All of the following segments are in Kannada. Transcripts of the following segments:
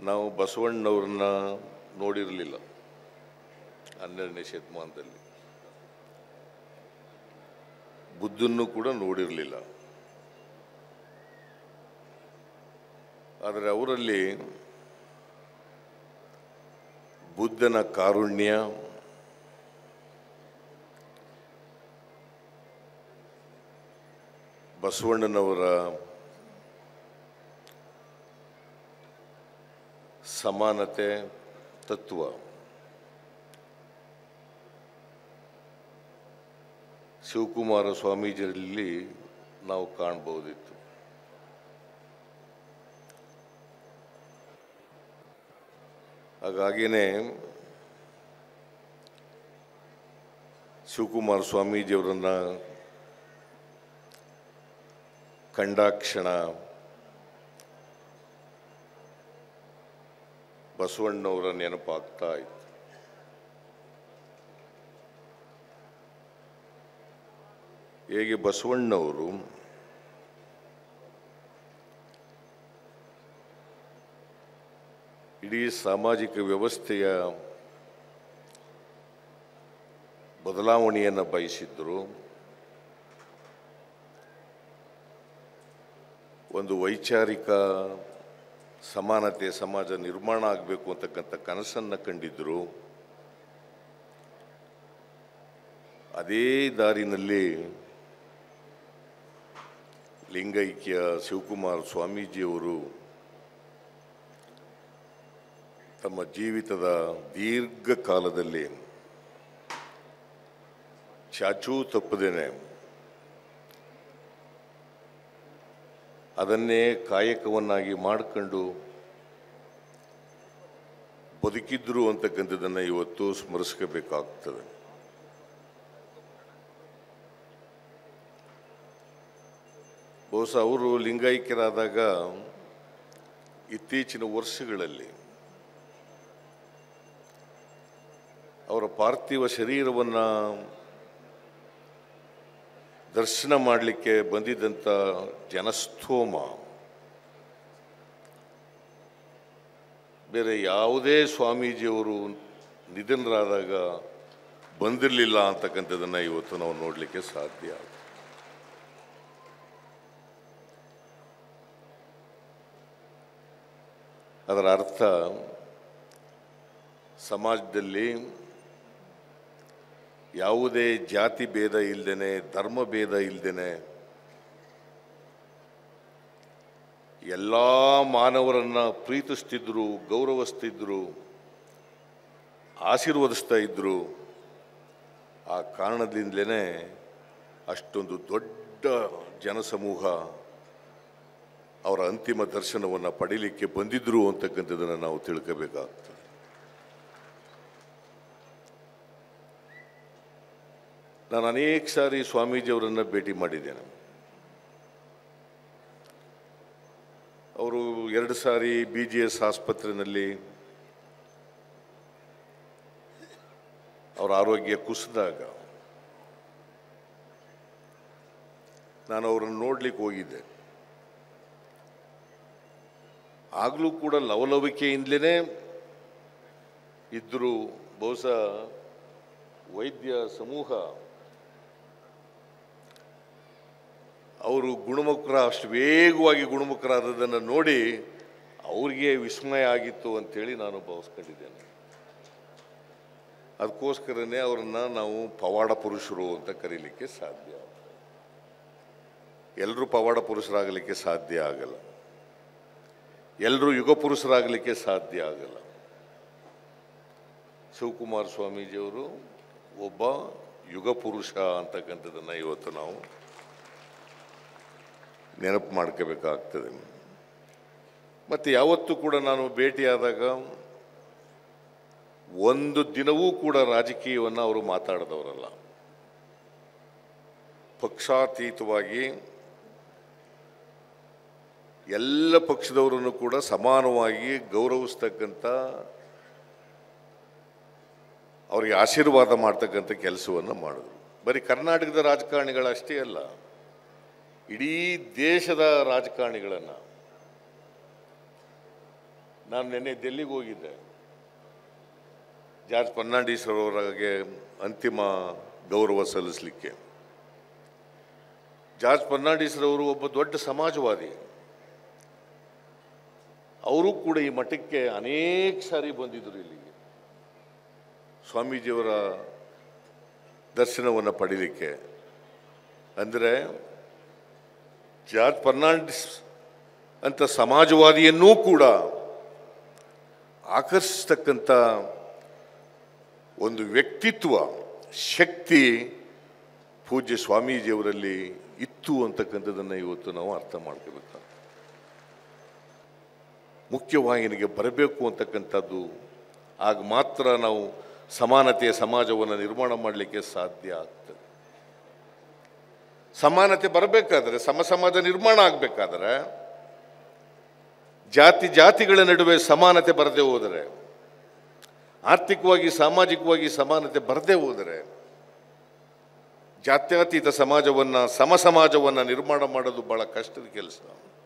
ನಾವು ಬಸವಣ್ಣವ್ರನ್ನ ನೋಡಿರಲಿಲ್ಲ ಹನ್ನೆರಡನೇ ಶತಮಾನದಲ್ಲಿ ಬುದ್ಧನ್ನು ಕೂಡ ನೋಡಿರಲಿಲ್ಲ ಆದರೆ ಅವರಲ್ಲಿ ಬುದ್ಧನ ಕಾರುಣ್ಯ ಬಸವಣ್ಣನವರ ಸಮಾನತೆ ತತ್ವ ಶಿವಕುಮಾರ ಸ್ವಾಮೀಜಿಯಲ್ಲಿ ನಾವು ಕಾಣಬಹುದಿತ್ತು ಹಾಗಾಗಿನೇ ಶಿವಕುಮಾರ ಸ್ವಾಮೀಜಿಯವರನ್ನ ಕಂಡಾಕ್ಷಣ ಬಸವಣ್ಣವರ ನೆನಪಾಗ್ತಾ ಇತ್ತು ಹೇಗೆ ಬಸವಣ್ಣವರು ಇಡೀ ಸಾಮಾಜಿಕ ವ್ಯವಸ್ಥೆಯ ಬದಲಾವಣೆಯನ್ನು ಬಯಸಿದ್ರು ಒಂದು ವೈಚಾರಿಕ ಸಮಾನತೆ ಸಮಾಜ ನಿರ್ಮಾಣ ಆಗಬೇಕು ಅಂತಕ್ಕಂಥ ಕನಸನ್ನು ಕಂಡಿದ್ದರು ಅದೇ ದಾರಿನಲ್ಲಿ ಲಿಂಗೈಕ್ಯ ಶಿವಕುಮಾರ ಸ್ವಾಮೀಜಿಯವರು ತಮ್ಮ ಜೀವಿತದ ದೀರ್ಘಕಾಲದಲ್ಲಿ ಚಾಚೂ ತಪ್ಪದೇನೆ ಅದನ್ನೇ ಕಾಯಕವನ್ನಾಗಿ ಮಾಡಿಕೊಂಡು ಬದುಕಿದ್ರು ಅಂತಕ್ಕಂಥದ್ದನ್ನು ಇವತ್ತು ಸ್ಮರಿಸ್ಕೋಬೇಕಾಗ್ತದೆ ಬಹುಶಃ ಅವರು ಲಿಂಗೈಕ್ಯರಾದಾಗ ಇತ್ತೀಚಿನ ವರ್ಷಗಳಲ್ಲಿ ಅವರ ಪಾರ್ಥಿವ ಶರೀರವನ್ನು ದರ್ಶನ ಮಾಡಲಿಕ್ಕೆ ಬಂದಿದ್ದಂಥ ಜನಸ್ತೋಮ ಬೇರೆ ಯಾವುದೇ ಸ್ವಾಮೀಜಿಯವರು ನಿಧನರಾದಾಗ ಬಂದಿರಲಿಲ್ಲ ಅಂತಕ್ಕಂಥದ್ದನ್ನು ಇವತ್ತು ನಾವು ನೋಡಲಿಕ್ಕೆ ಸಾಧ್ಯ ಅದರ ಅರ್ಥ ಸಮಾಜದಲ್ಲಿ ಯಾವುದೇ ಜಾತಿ ಭೇದ ಇಲ್ಲದೇನೆ ಧರ್ಮ ಭೇದ ಇಲ್ಲದೇನೆ ಎಲ್ಲ ಮಾನವರನ್ನ ಪ್ರೀತಿಸ್ತಿದ್ರು ಗೌರವಿಸ್ತಿದ್ರು ಆಶೀರ್ವದಿಸ್ತಾ ಇದ್ರು ಆ ಕಾರಣದಿಂದಲೇ ಅಷ್ಟೊಂದು ದೊಡ್ಡ ಜನಸಮೂಹ ಅವರ ಅಂತಿಮ ದರ್ಶನವನ್ನು ಪಡೀಲಿಕ್ಕೆ ಬಂದಿದ್ರು ಅಂತಕ್ಕಂಥದ್ದನ್ನು ನಾವು ತಿಳ್ಕೋಬೇಕಾಗ್ತದೆ ನಾನು ಅನೇಕ ಸಾರಿ ಸ್ವಾಮೀಜಿಯವರನ್ನ ಭೇಟಿ ಮಾಡಿದ್ದೇನೆ ಅವರು ಎರಡು ಸಾರಿ ಬಿ ಜಿ ಎಸ್ ಆಸ್ಪತ್ರೆಯಲ್ಲಿ ಅವರ ಆರೋಗ್ಯ ಕುಸಿದಾಗ ನಾನು ಅವರನ್ನು ನೋಡ್ಲಿಕ್ಕೆ ಹೋಗಿದ್ದೆ ಆಗಲೂ ಕೂಡ ಲವಲವಿಕೆಯಿಂದಲೇ ಇದ್ದರೂ ಬಹುಶಃ ವೈದ್ಯ ಸಮೂಹ ಅವರು ಗುಣಮುಖರ ಅಷ್ಟು ವೇಗವಾಗಿ ಗುಣಮುಖರಾದದನ್ನು ನೋಡಿ ಅವ್ರಿಗೆ ವಿಸ್ಮಯ ಆಗಿತ್ತು ಅಂತೇಳಿ ನಾನು ಭಾವಿಸ್ಕೊಂಡಿದ್ದೇನೆ ಅದಕ್ಕೋಸ್ಕರನೇ ಅವರನ್ನ ನಾವು ಪವಾಡ ಪುರುಷರು ಅಂತ ಕರೀಲಿಕ್ಕೆ ಸಾಧ್ಯ ಎಲ್ಲರೂ ಪವಾಡ ಪುರುಷರಾಗಲಿಕ್ಕೆ ಸಾಧ್ಯ ಆಗಲ್ಲ ಎಲ್ಲರೂ ಯುಗ ಪುರುಷರಾಗಲಿಕ್ಕೆ ಸಾಧ್ಯ ಆಗಲ್ಲ ಶಿವಕುಮಾರ ಸ್ವಾಮೀಜಿಯವರು ಒಬ್ಬ ಯುಗ ಪುರುಷ ಅಂತಕ್ಕಂಥದ್ದನ್ನು ಇವತ್ತು ನಾವು ನೆನಪು ಮಾಡ್ಕೋಬೇಕಾಗ್ತದೆ ಮತ್ತು ಯಾವತ್ತೂ ಕೂಡ ನಾನು ಭೇಟಿಯಾದಾಗ ಒಂದು ದಿನವೂ ಕೂಡ ರಾಜಕೀಯವನ್ನು ಅವರು ಮಾತಾಡಿದವರಲ್ಲ ಪಕ್ಷಾತೀತವಾಗಿ ಎಲ್ಲ ಪಕ್ಷದವರನ್ನು ಕೂಡ ಸಮಾನವಾಗಿ ಗೌರವಿಸ್ತಕ್ಕಂಥ ಅವರಿಗೆ ಆಶೀರ್ವಾದ ಮಾಡ್ತಕ್ಕಂಥ ಕೆಲಸವನ್ನು ಮಾಡಿದ್ರು ಬರೀ ಕರ್ನಾಟಕದ ರಾಜಕಾರಣಿಗಳಷ್ಟೇ ಅಲ್ಲ ಇಡೀ ದೇಶದ ರಾಜಕಾರಣಿಗಳನ್ನು ನಾನು ನಿನ್ನೆ ಡೆಲ್ಲಿಗೆ ಹೋಗಿದ್ದೆ ಜಾರ್ಜ್ ಫರ್ನಾಂಡಿಸ್ ಅವರಿಗೆ ಅಂತಿಮ ಗೌರವ ಸಲ್ಲಿಸಲಿಕ್ಕೆ ಜಾರ್ಜ್ ಫರ್ನಾಂಡಿಸ್ ರವರು ಒಬ್ಬ ದೊಡ್ಡ ಸಮಾಜವಾದಿ ಅವರು ಕೂಡ ಈ ಮಠಕ್ಕೆ ಅನೇಕ ಸಾರಿ ಬಂದಿದ್ದರು ಇಲ್ಲಿಗೆ ಸ್ವಾಮೀಜಿಯವರ ದರ್ಶನವನ್ನು ಪಡೀಲಿಕ್ಕೆ ಅಂದರೆ ಜಾರ್ಜ್ ಫರ್ನಾಂಡಿಸ್ ಅಂತ ಸಮಾಜವಾದಿಯನ್ನೂ ಕೂಡ ಆಕರ್ಷಿಸ್ತಕ್ಕಂಥ ಒಂದು ವ್ಯಕ್ತಿತ್ವ ಶಕ್ತಿ ಪೂಜ್ಯ ಸ್ವಾಮೀಜಿಯವರಲ್ಲಿ ಇತ್ತು ಅಂತಕ್ಕಂಥದ್ದನ್ನು ಇವತ್ತು ನಾವು ಅರ್ಥ ಮಾಡ್ಕೋಬೇಕು ಮುಖ್ಯವಾಹಿನಿಗೆ ಬರಬೇಕು ಅಂತಕ್ಕಂಥದ್ದು ಆಗ ಮಾತ್ರ ನಾವು ಸಮಾನತೆಯ ಸಮಾಜವನ್ನು ನಿರ್ಮಾಣ ಮಾಡಲಿಕ್ಕೆ ಸಾಧ್ಯ ಆಗ್ತದೆ ಸಮಾನತೆ ಬರಬೇಕಾದ್ರೆ ಸಮ ಸಮಾಜ ನಿರ್ಮಾಣ ಆಗಬೇಕಾದ್ರೆ ಜಾತಿ ಜಾತಿಗಳ ನಡುವೆ ಸಮಾನತೆ ಬರದೇ ಹೋದರೆ ಆರ್ಥಿಕವಾಗಿ ಸಾಮಾಜಿಕವಾಗಿ ಸಮಾನತೆ ಬರದೇ ಹೋದರೆ ಜಾತ್ಯತೀತ ಸಮಾಜವನ್ನು ಸಮ ಸಮಾಜವನ್ನು ನಿರ್ಮಾಣ ಮಾಡೋದು ಬಹಳ ಕಷ್ಟದ ಕೆಲಸ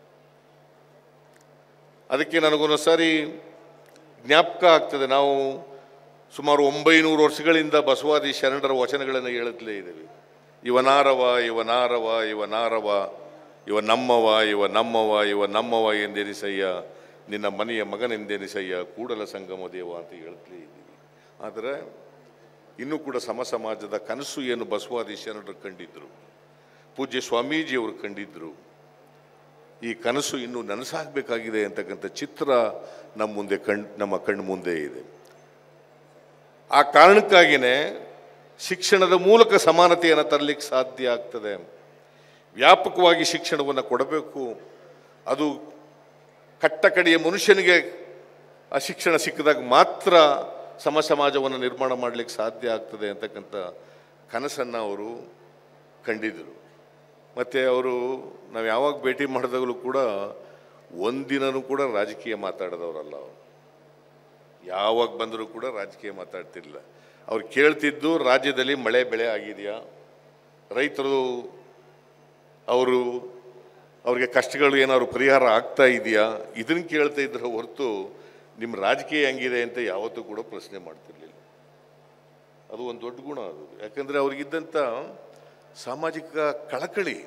ಅದಕ್ಕೆ ನನಗೊಂದು ಸಾರಿ ಜ್ಞಾಪಕ ಆಗ್ತದೆ ನಾವು ಸುಮಾರು ಒಂಬೈನೂರು ವರ್ಷಗಳಿಂದ ಬಸವಾದಿ ಶರಣರ ವಚನಗಳನ್ನು ಹೇಳುತ್ತಲೇ ಇದ್ದೀವಿ ಇವನಾರವ ಇವನಾರವ ಇವನಾರವ ಇವ ನಮ್ಮವ ಇವ ನಮ್ಮವ ಇವ ನಮ್ಮವ ಎಂದೆನಿಸಯ್ಯ ನಿನ್ನ ಮನೆಯ ಮಗನೆಂದೆನಿಸಯ್ಯ ಕೂಡಲ ಸಂಗಮ ದೇವ ಅಂತ ಹೇಳ್ತಲೇ ಇದ್ದೀವಿ ಆದರೆ ಇನ್ನೂ ಕೂಡ ಸಮ ಸಮಾಜದ ಕನಸು ಏನು ಬಸವಾದಿ ಶರಣರು ಕಂಡಿದ್ದರು ಪೂಜ್ಯ ಸ್ವಾಮೀಜಿಯವರು ಕಂಡಿದ್ದರು ಈ ಕನಸು ಇನ್ನೂ ನನಸಾಗಬೇಕಾಗಿದೆ ಅಂತಕ್ಕಂಥ ಚಿತ್ರ ನಮ್ಮ ಮುಂದೆ ಕಣ್ ನಮ್ಮ ಕಣ್ಣು ಮುಂದೆ ಇದೆ ಆ ಕಾರಣಕ್ಕಾಗಿಯೇ ಶಿಕ್ಷಣದ ಮೂಲಕ ಸಮಾನತೆಯನ್ನು ತರಲಿಕ್ಕೆ ಸಾಧ್ಯ ಆಗ್ತದೆ ವ್ಯಾಪಕವಾಗಿ ಶಿಕ್ಷಣವನ್ನು ಕೊಡಬೇಕು ಅದು ಕಟ್ಟ ಕಡೆಯ ಮನುಷ್ಯನಿಗೆ ಆ ಶಿಕ್ಷಣ ಸಿಕ್ಕಿದಾಗ ಮಾತ್ರ ಸಮ ಸಮಾಜವನ್ನು ನಿರ್ಮಾಣ ಮಾಡಲಿಕ್ಕೆ ಸಾಧ್ಯ ಆಗ್ತದೆ ಅಂತಕ್ಕಂಥ ಕನಸನ್ನು ಅವರು ಕಂಡಿದ್ದರು ಮತ್ತು ಅವರು ನಾವು ಯಾವಾಗ ಭೇಟಿ ಮಾಡಿದಾಗಲೂ ಕೂಡ ಒಂದಿನನೂ ಕೂಡ ರಾಜಕೀಯ ಮಾತಾಡಿದವರಲ್ಲ ಅವರು ಯಾವಾಗ ಬಂದರೂ ಕೂಡ ರಾಜಕೀಯ ಮಾತಾಡ್ತಿರ್ಲಿಲ್ಲ ಅವ್ರು ಕೇಳ್ತಿದ್ದು ರಾಜ್ಯದಲ್ಲಿ ಮಳೆ ಬೆಳೆ ಆಗಿದೆಯಾ ರೈತರು ಅವರು ಅವ್ರಿಗೆ ಕಷ್ಟಗಳು ಏನಾದ್ರು ಪರಿಹಾರ ಆಗ್ತಾ ಇದೆಯಾ ಇದನ್ನು ಕೇಳ್ತಾ ಇದ್ರೆ ಹೊರತು ನಿಮ್ಮ ರಾಜಕೀಯ ಹೆಂಗಿದೆ ಅಂತ ಯಾವತ್ತೂ ಕೂಡ ಪ್ರಶ್ನೆ ಮಾಡ್ತಿರ್ಲಿಲ್ಲ ಅದು ಒಂದು ದೊಡ್ಡ ಗುಣ ಅದು ಯಾಕಂದರೆ ಅವ್ರಿಗಿದ್ದಂಥ ಸಾಮಾಜಿಕ ಕಳಕಳಿ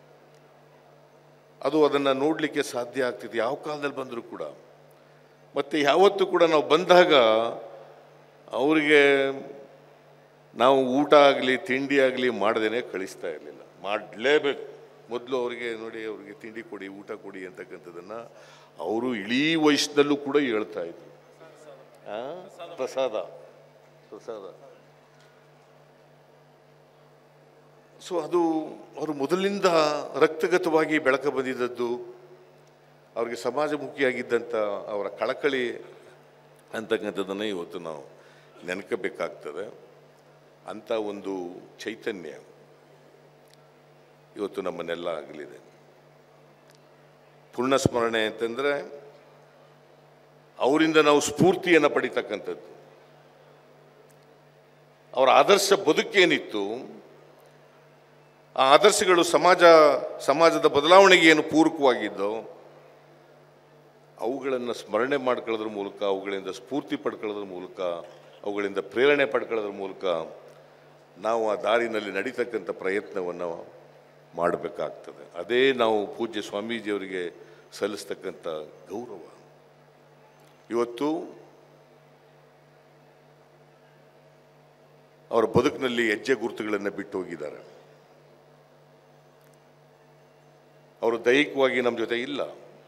ಅದು ಅದನ್ನು ನೋಡಲಿಕ್ಕೆ ಸಾಧ್ಯ ಆಗ್ತಿದೆ ಯಾವ ಕಾಲದಲ್ಲಿ ಬಂದರೂ ಕೂಡ ಮತ್ತು ಯಾವತ್ತೂ ಕೂಡ ನಾವು ಬಂದಾಗ ಅವರಿಗೆ ನಾವು ಊಟ ಆಗಲಿ ತಿಂಡಿ ಆಗಲಿ ಮಾಡದೇನೆ ಕಳಿಸ್ತಾ ಇರಲಿಲ್ಲ ಮಾಡಲೇಬೇಕು ಮೊದಲು ಅವರಿಗೆ ನೋಡಿ ಅವರಿಗೆ ತಿಂಡಿ ಕೊಡಿ ಊಟ ಕೊಡಿ ಅಂತಕ್ಕಂಥದ್ದನ್ನು ಅವರು ಇಳೀ ವಯಸ್ಸಿನಲ್ಲೂ ಕೂಡ ಹೇಳ್ತಾ ಇದ್ರು ಆ? ಪ್ರಸಾದ ಪ್ರಸಾದ ಸೊ ಅದು ಅವರು ಮೊದಲಿನಿಂದ ರಕ್ತಗತವಾಗಿ ಬೆಳಕ ಬಂದಿದ್ದದ್ದು ಅವರಿಗೆ ಸಮಾಜಮುಖಿಯಾಗಿದ್ದಂಥ ಅವರ ಕಳಕಳಿ ಅಂತಕ್ಕಂಥದ್ದನ್ನು ಇವತ್ತು ನಾವು ನೆನಕಬೇಕಾಗ್ತದೆ ಅಂಥ ಒಂದು ಚೈತನ್ಯ ಇವತ್ತು ನಮ್ಮನ್ನೆಲ್ಲ ಆಗಲಿದೆ ಪೂರ್ಣ ಸ್ಮರಣೆ ಅಂತಂದರೆ ಅವರಿಂದ ನಾವು ಸ್ಫೂರ್ತಿಯನ್ನು ಪಡಿತಕ್ಕಂಥದ್ದು ಅವರ ಆದರ್ಶ ಬದುಕೇನಿತ್ತು ಆ ಆದರ್ಶಗಳು ಸಮಾಜ ಸಮಾಜದ ಬದಲಾವಣೆಗೆ ಏನು ಪೂರಕವಾಗಿದ್ದೋ ಅವುಗಳನ್ನು ಸ್ಮರಣೆ ಮಾಡ್ಕೊಳ್ಳೋದ್ರ ಮೂಲಕ ಅವುಗಳಿಂದ ಸ್ಫೂರ್ತಿ ಪಡ್ಕೊಳ್ಳೋದ್ರ ಮೂಲಕ ಅವುಗಳಿಂದ ಪ್ರೇರಣೆ ಪಡ್ಕೊಳ್ಳೋದ್ರ ಮೂಲಕ ನಾವು ಆ ದಾರಿನಲ್ಲಿ ನಡೀತಕ್ಕಂಥ ಪ್ರಯತ್ನವನ್ನು ಮಾಡಬೇಕಾಗ್ತದೆ ಅದೇ ನಾವು ಪೂಜ್ಯ ಸ್ವಾಮೀಜಿಯವರಿಗೆ ಸಲ್ಲಿಸ್ತಕ್ಕಂಥ ಗೌರವ ಇವತ್ತು ಅವರ ಬದುಕಿನಲ್ಲಿ ಹೆಜ್ಜೆ ಗುರುತುಗಳನ್ನು ಬಿಟ್ಟು ಹೋಗಿದ್ದಾರೆ ಅವರು ದೈಹಿಕವಾಗಿ ನಮ್ಮ ಜೊತೆ ಇಲ್ಲ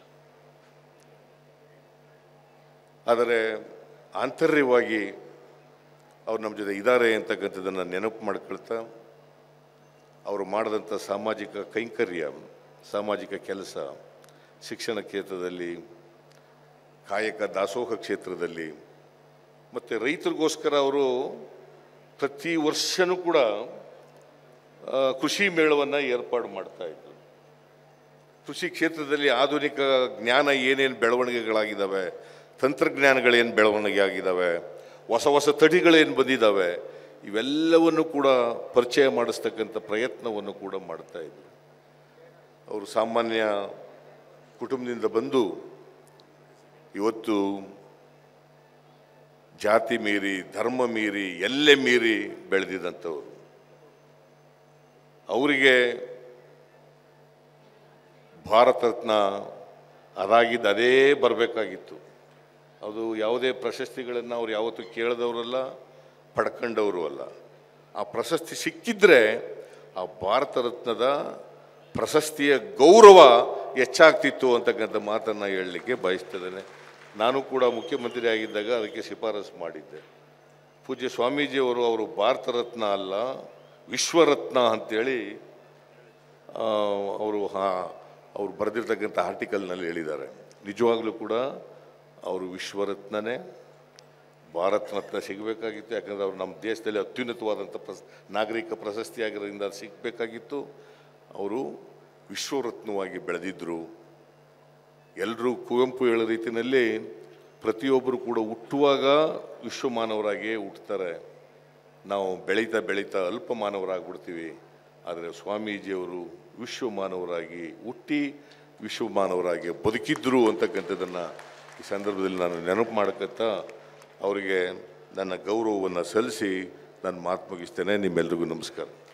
ಆದರೆ ಆಂತರ್ಯವಾಗಿ ಅವ್ರು ನಮ್ಮ ಜೊತೆ ಇದ್ದಾರೆ ಅಂತಕ್ಕಂಥದ್ದನ್ನು ನೆನಪು ಮಾಡ್ಕೊಳ್ತಾ ಅವರು ಮಾಡಿದಂಥ ಸಾಮಾಜಿಕ ಕೈಂಕರ್ಯ ಸಾಮಾಜಿಕ ಕೆಲಸ ಶಿಕ್ಷಣ ಕ್ಷೇತ್ರದಲ್ಲಿ ಕಾಯಕ ದಾಸೋಹ ಕ್ಷೇತ್ರದಲ್ಲಿ ಮತ್ತು ರೈತರಿಗೋಸ್ಕರ ಅವರು ಪ್ರತಿ ವರ್ಷನೂ ಕೂಡ ಆ, ಕೃಷಿ ಮೇಳವನ್ನು ಏರ್ಪಾಡು ಮಾಡ್ತಾ ಇದ್ರು ಕೃಷಿ ಕ್ಷೇತ್ರದಲ್ಲಿ ಆಧುನಿಕ ಜ್ಞಾನ ಏನೇನು ಬೆಳವಣಿಗೆಗಳಾಗಿದ್ದಾವೆ ತಂತ್ರಜ್ಞಾನಗಳೇನು ಬೆಳವಣಿಗೆ ಆಗಿದ್ದಾವೆ ಹೊಸ ಹೊಸ ತಳಿಗಳೇನು ಬಂದಿದ್ದಾವೆ ಇವೆಲ್ಲವನ್ನು ಕೂಡ ಪರಿಚಯ ಮಾಡಿಸ್ತಕ್ಕಂಥ ಪ್ರಯತ್ನವನ್ನು ಕೂಡ ಮಾಡ್ತಾ ಇದ್ರು ಅವರು ಸಾಮಾನ್ಯ ಕುಟುಂಬದಿಂದ ಬಂದು ಇವತ್ತು ಜಾತಿ ಮೀರಿ ಧರ್ಮ ಮೀರಿ ಎಲ್ಲೆ ಮೀರಿ ಬೆಳೆದಿದ್ದಂಥವ್ರು ಅವರಿಗೆ ಭಾರತ ರತ್ನ ಅದಾಗಿದ್ದು ಅದೇ ಬರಬೇಕಾಗಿತ್ತು ಅದು ಯಾವುದೇ ಪ್ರಶಸ್ತಿಗಳನ್ನು ಅವ್ರು ಯಾವತ್ತೂ ಕೇಳಿದವರಲ್ಲ ಪಡ್ಕೊಂಡವರು ಅಲ್ಲ ಆ ಪ್ರಶಸ್ತಿ ಸಿಕ್ಕಿದ್ರೆ ಆ ಭಾರತ ರತ್ನದ ಪ್ರಶಸ್ತಿಯ ಗೌರವ ಹೆಚ್ಚಾಗ್ತಿತ್ತು ಅಂತಕ್ಕಂಥ ಮಾತನ್ನು ಹೇಳಲಿಕ್ಕೆ ಬಯಸ್ತಿದ್ದೇನೆ ನಾನು ಕೂಡ ಮುಖ್ಯಮಂತ್ರಿ ಆಗಿದ್ದಾಗ ಅದಕ್ಕೆ ಶಿಫಾರಸು ಮಾಡಿದ್ದೆ ಪೂಜ್ಯ ಸ್ವಾಮೀಜಿಯವರು ಅವರು ಭಾರತ ರತ್ನ ಅಲ್ಲ ವಿಶ್ವರತ್ನ ಅಂತೇಳಿ ಆ, ಅವರು ಹಾ ಅವ್ರು ಬರೆದಿರ್ತಕ್ಕಂಥ ಆರ್ಟಿಕಲ್ನಲ್ಲಿ ಹೇಳಿದ್ದಾರೆ ನಿಜವಾಗ್ಲೂ ಕೂಡ ಅವರು ವಿಶ್ವರತ್ನನೇ ಭಾರತ ರತ್ನ ಸಿಗಬೇಕಾಗಿತ್ತು ಯಾಕಂದರೆ ಅವರು ನಮ್ಮ ದೇಶದಲ್ಲಿ ಅತ್ಯುನ್ನತವಾದಂಥ ಪ್ರಸ್ ನಾಗರಿಕ ಪ್ರಶಸ್ತಿ ಆಗಿರೋದ್ರಿಂದ ಅದು ಸಿಗಬೇಕಾಗಿತ್ತು ಅವರು ವಿಶ್ವರತ್ನವಾಗಿ ಬೆಳೆದಿದ್ದರು ಎಲ್ಲರೂ ಕುವೆಂಪು ಹೇಳೋ ರೀತಿಯಲ್ಲಿ ಪ್ರತಿಯೊಬ್ಬರು ಕೂಡ ಹುಟ್ಟುವಾಗ ವಿಶ್ವಮಾನವರಾಗಿಯೇ ಹುಟ್ಟುತ್ತಾರೆ ನಾವು ಬೆಳೀತಾ ಬೆಳೀತಾ ಅಲ್ಪ ಮಾನವರಾಗ್ಬಿಡ್ತೀವಿ ಆದರೆ ಸ್ವಾಮೀಜಿಯವರು ವಿಶ್ವಮಾನವರಾಗಿ ಹುಟ್ಟಿ ವಿಶ್ವಮಾನವರಾಗಿ ಬದುಕಿದ್ರು ಅಂತಕ್ಕಂಥದ್ದನ್ನು ಈ ಸಂದರ್ಭದಲ್ಲಿ ನಾನು ನೆನಪು ಮಾಡಕತ್ತ ಅವರಿಗೆ ನನ್ನ ಗೌರವವನ್ನು ಸಲ್ಲಿಸಿ ನಾನು ಮಾತು ಮುಗಿಸ್ತೇನೆ ನಿಮ್ಮೆಲ್ರಿಗೂ ನಮಸ್ಕಾರ